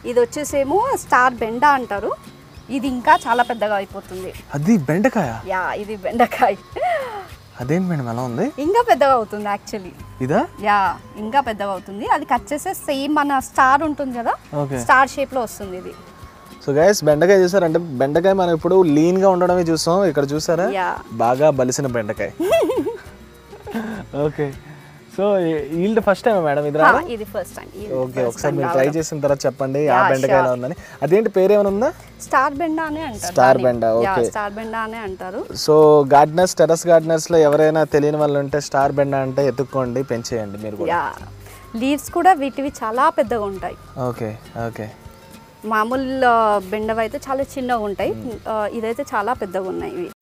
ఇది వచ్చేసేమో స్టార్ బెండా అంటారు ఇది ఇంకా చాలా పెద్దగా అయిపోతుంది అది బెండకాయ యా ఇది బెండకాయ అదేంటి మేడం ఎలా ఉంది ఇంకా పెద్దగా అవుతుంది యాక్చువల్లీ ఇదా యా ఇంకా పెద్దగా అవుతుంది అది కట్ చేస్తే సేమ్ మన స్టార్ ఉంటుంది కదా ఓకే స్టార్ షేప్లో వస్తుంది ఇది సో గైస్ బెండకాయ చూసారంటే బెండకాయ మనం ఇప్పుడు లీన్గా ఉండడమే చూసాం ఇక్కడ చూసారా యా బాగా బలిసిన బెండకాయ okay so yield first time madam ఇది రాదా ఇది ఫస్ట్ టైం ఓకే ఒకసారి మీరు ట్రై చేసిన తర్వాత చెప్పండి ఆ Yeah, బెండకాయ ఎలా ఉందని అదేంటి పేరు ఏమైనా ఉందా స్టార్ బెండా అనే అంటారు స్టార్ దాన్ని. బెండా యా, ఓకే స్టార్ బెండా అనే అంటారు సో గార్డెనర్స్ టెరస్ గార్డెనర్స్ లో ఎవరైనా తెలియని వాళ్ళు ఉంటే స్టార్ బెండ అంటే ఎత్తుక్కోండి పెంచేయండి మీరు కూడా యా లీవ్స్ కూడా వీటివి చాలా పెద్దగా ఉంటాయి ఓకే ఓకే మామూలు ఆ, బెండవి అయితే చాలా చిన్నగా ఉంటాయి ఆ, ఇదైతే చాలా పెద్దగా ఉన్నాయి ఇవి